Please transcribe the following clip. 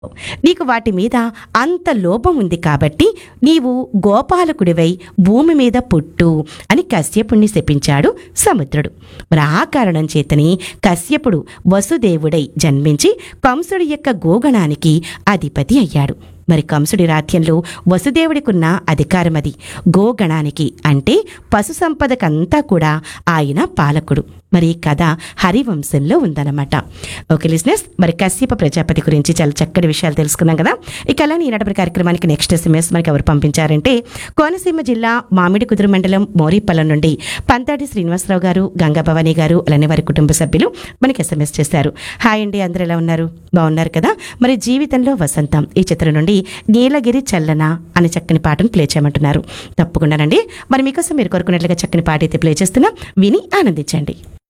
నీకు వాటి మీద అంత లోపం ఉంది కాబట్టి నీవు గోపాలకుడివై భూమి మీద పుట్టు అని కశ్యపుణ్ణి శపించాడు సముద్రుడు మరి ఆ కారణం చేతని కశ్యపుడు వసుదేవుడై జన్మించి కంసుడి యొక్క గోగణానికి అధిపతి అయ్యాడు మరి కంసుడి రాజ్యంలో వసుదేవుడికున్న అధికారం అది గోగణానికి అంటే పశు సంపదకంతా కూడా ఆయన పాలకుడు మరి ఈ కథ హరివంశంలో ఉందన్నమాట ఓకే లిజినెస్ మరి కశ్యప ప్రజాపతి గురించి చాలా చక్కటి విషయాలు తెలుసుకున్నాం కదా ఇక అలానే ఈనాటి కార్యక్రమానికి నెక్స్ట్ ఎస్ఎంఎస్ మనకి ఎవరు పంపించారంటే కోనసీమ జిల్లా మామిడి కుదురు మండలం మోరీపల్లం నుండి పంతాడి శ్రీనివాసరావు గారు గంగా భవానీ గారు అలానే వారి కుటుంబ సభ్యులు మనకి ఎస్ఎంఎస్ చేశారు హాయ్ అండి అందరూ ఎలా ఉన్నారు బాగున్నారు కదా మరి జీవితంలో వసంతం ఈ చిత్రం నుండి నీలగిరి చల్లన అనే చక్కని పాటను ప్లే చేయమంటున్నారు తప్పకుండానండి మరి మీకోసం మీరు కోరుకున్నట్లుగా చక్కని పాట అయితే ప్లే చేస్తున్నా విని ఆనందించండి